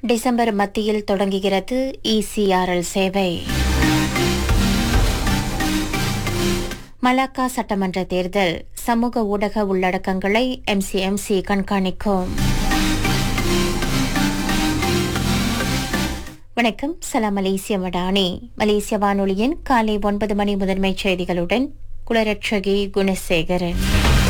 December மத்தியில் தொடங்குகிறது ECRL சேவை மலாக்கா சட்டமன்ற தேர்தல் சமூக ஊடக உள்ளடக்கங்களை எம்சிஎம்சி கண்காணிக்கும் வணக்கம் சலாம் மலேசிய மடானி மலேசிய வானொலியின் காலை ஒன்பது மணி முதன்மைச் செய்திகளுடன் குளரட்சகி குணசேகரன்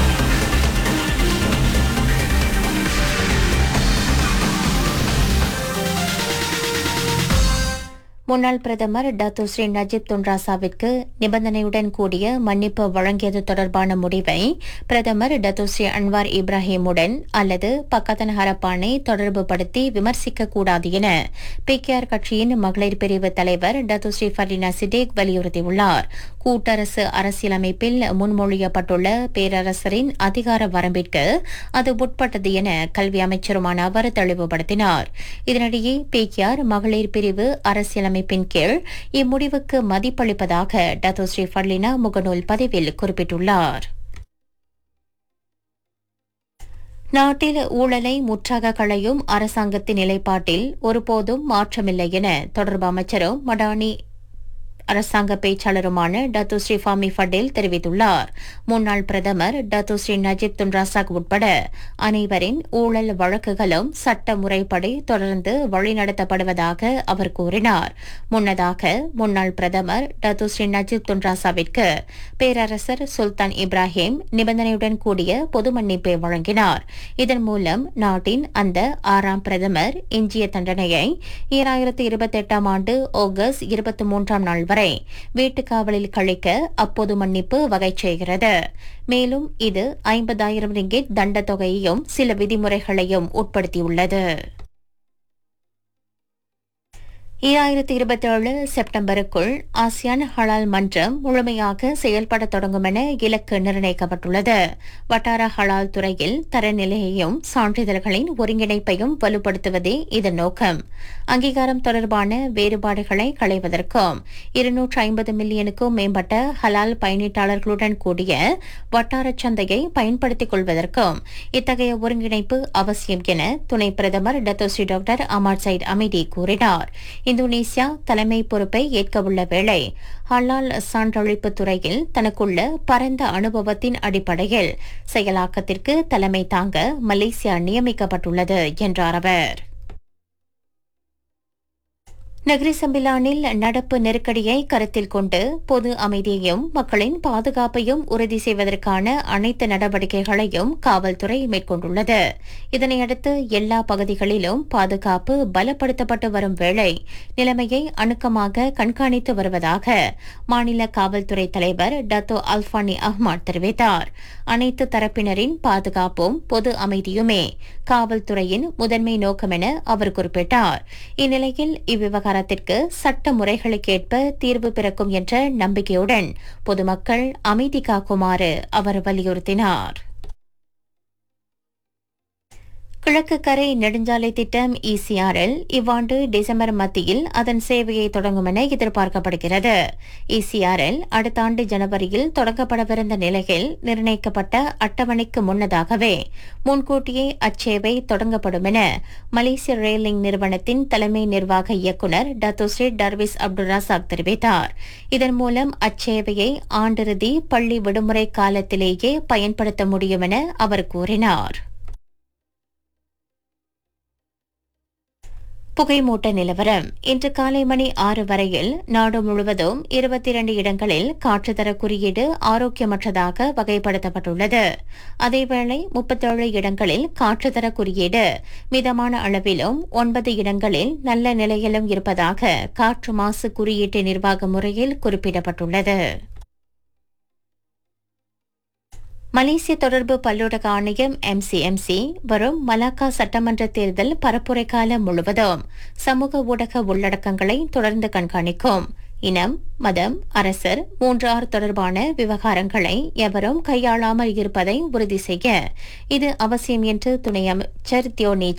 முன்னாள் பிரதமர் டாக்டர் ஸ்ரீ நஜீப் துன்ராசாவிற்கு நிபந்தனையுடன் கூடிய மன்னிப்பு வழங்கியது தொடர்பான முடிவை பிரதமர் டாக்டர் ஸ்ரீ அன்வார் இப்ராஹிமுடன் அல்லது பக்கத்தன் ஹரப்பானை தொடர்பு படுத்தி விமர்சிக்க கூடாது என பிகேஆர் கட்சியின் மகளிர் பிரிவு தலைவர் டாக்டர் ஸ்ரீ ஃபர்லினா சிடேக் வலியுறுத்தியுள்ளார் கூட்டரசு அரசியலமைப்பில் முன்மொழியப்பட்டுள்ள பேரரசரின் அதிகார வரம்பிற்கு அது உட்பட்டது என கல்வி அமைச்சருமான அவர் தெளிவுபடுத்தினார் இதனிடையே பிகேஆர் மகளிர் பிரிவு அரசியலமைப்பு அமைப்பின் கீழ் இம்முடிவுக்கு மதிப்பளிப்பதாக டத்தோ ஸ்ரீ ஃபர்லினா முகநூல் பதிவில் குறிப்பிட்டுள்ளார் நாட்டில் ஊழலை முற்றாக களையும் அரசாங்கத்தின் நிலைப்பாட்டில் ஒருபோதும் மாற்றமில்லை என தொடர்பு அமைச்சரும் மடானி அரசாங்க பேச்சாளருமான டத்து ஸ்ரீ ஃபாமி ஃபடேல் தெரிவித்துள்ளார் முன்னாள் பிரதமர் டத்து ஸ்ரீ நஜீப் துன்ராசாக் உட்பட அனைவரின் ஊழல் வழக்குகளும் சட்ட முறைப்படி தொடர்ந்து வழிநடத்தப்படுவதாக அவர் கூறினார் முன்னதாக முன்னாள் பிரதமர் டத்து ஸ்ரீ நஜீப் துன்ராசாவிற்கு பேரரசர் சுல்தான் இப்ராஹிம் நிபந்தனையுடன் கூடிய பொது மன்னிப்பை வழங்கினார் இதன் மூலம் நாட்டின் அந்த ஆறாம் பிரதமர் எஞ்சிய தண்டனையை ஈராயிரத்து இருபத்தெட்டாம் ஆண்டு ஆகஸ்ட் இருபத்தி மூன்றாம் நாள் வரை வரை வீட்டுக்காவலில் கழிக்க அப்போது மன்னிப்பு வகை செய்கிறது மேலும் இது ஐம்பதாயிரம் ரிங்கிட் தண்ட தொகையையும் சில விதிமுறைகளையும் உட்படுத்தியுள்ளது ஈராயிரத்தி இருபத்தேழு செப்டம்பருக்குள் ஆசியான் ஹலால் மன்றம் முழுமையாக செயல்பட தொடங்கும் என இலக்கு நிர்ணயிக்கப்பட்டுள்ளது வட்டார ஹலால் துறையில் தரநிலையையும் சான்றிதழ்களின் ஒருங்கிணைப்பையும் வலுப்படுத்துவதே இதன் நோக்கம் அங்கீகாரம் தொடர்பான வேறுபாடுகளை களைவதற்கும் இருநூற்று ஐம்பது மில்லியனுக்கும் மேம்பட்ட ஹலால் பயணீட்டாளர்களுடன் கூடிய வட்டார சந்தையை பயன்படுத்திக் கொள்வதற்கும் இத்தகைய ஒருங்கிணைப்பு அவசியம் என துணை பிரதமர் Dato Sri doctor Ahmad Zahid Hamidi கூறினார் இந்தோனேசியா தலைமை பொறுப்பை ஏற்கவுள்ள வேளை ஹலால் சான்றளிப்பு துறையில் தனக்குள்ள பரந்த அனுபவத்தின் அடிப்படையில் செயலாக்கத்திற்கு தலைமை தாங்க மலேசியா நியமிக்கப்பட்டுள்ளது என்றார் அவர் நகரி சம்பிலானில் நடப்பு நெருக்கடியை கருத்தில் கொண்டு பொது அமைதியையும் மக்களின் பாதுகாப்பையும் உறுதி செய்வதற்கான அனைத்து நடவடிக்கைகளையும் காவல்துறை மேற்கொண்டுள்ளது இதனையடுத்து எல்லா பகுதிகளிலும் பாதுகாப்பு பலப்படுத்தப்பட்டு வரும் வேளை நிலைமையை அணுக்கமாக கண்காணித்து வருவதாக மாநில காவல்துறை தலைவர் டத்தோ அல்பானி அஹ்மத் தெரிவித்தார் அனைத்து தரப்பினரின் பாதுகாப்பும் பொது அமைதியுமே காவல்துறையின் முதன்மை நோக்கம் என அவர் குறிப்பிட்டார் இந்நிலையில் இவ்விவகாரம் விவகாரத்திற்கு சட்ட முறைகளுக்கேற்ப தீர்வு பிறக்கும் என்ற நம்பிக்கையுடன் பொதுமக்கள் அமைதி காக்குமாறு அவர் வலியுறுத்தினார் கிழக்கு கரை நெடுஞ்சாலை திட்டம் இசிஆர்எல் இவ்வாண்டு டிசம்பர் மத்தியில் அதன் சேவையை தொடங்கும் என எதிர்பார்க்கப்படுகிறது இசிஆர்எல் அடுத்த ஆண்டு ஜனவரியில் தொடங்கப்படவிருந்த நிலையில் நிர்ணயிக்கப்பட்ட அட்டவணைக்கு முன்னதாகவே முன்கூட்டியே அச்சேவை தொடங்கப்படும் என மலேசிய ரயிலிங் நிறுவனத்தின் தலைமை நிர்வாக இயக்குநர் டத்தோஸ்ரீ டர்விஸ் அப்துல் ரசாக் தெரிவித்தார் இதன் மூலம் அச்சேவையை ஆண்டிறுதி பள்ளி விடுமுறை காலத்திலேயே பயன்படுத்த முடியும் என அவர் கூறினார் புகைமூட்ட நிலவரம் இன்று காலை மணி ஆறு வரையில் நாடு முழுவதும் இருபத்தி இரண்டு இடங்களில் காற்றுத்தர குறியீடு ஆரோக்கியமற்றதாக வகைப்படுத்தப்பட்டுள்ளது அதேவேளை முப்பத்தேழு இடங்களில் காற்றுத்தர குறியீடு மிதமான அளவிலும் ஒன்பது இடங்களில் நல்ல நிலையிலும் இருப்பதாக காற்று மாசு குறியீட்டு நிர்வாக முறையில் குறிப்பிடப்பட்டுள்ளது மலேசிய தொடர்பு பல்லூடக ஆணையம் எம்சிஎம்சி வரும் மலாக்கா சட்டமன்ற தேர்தல் பரப்புரை காலம் முழுவதும் சமூக ஊடக உள்ளடக்கங்களை தொடர்ந்து கண்காணிக்கும் இனம் மதம் அரசர் மூன்றார் தொடர்பான விவகாரங்களை எவரும் கையாளாமல் இருப்பதை உறுதி செய்ய இது அவசியம் என்று துணை அமைச்சர் தியோனி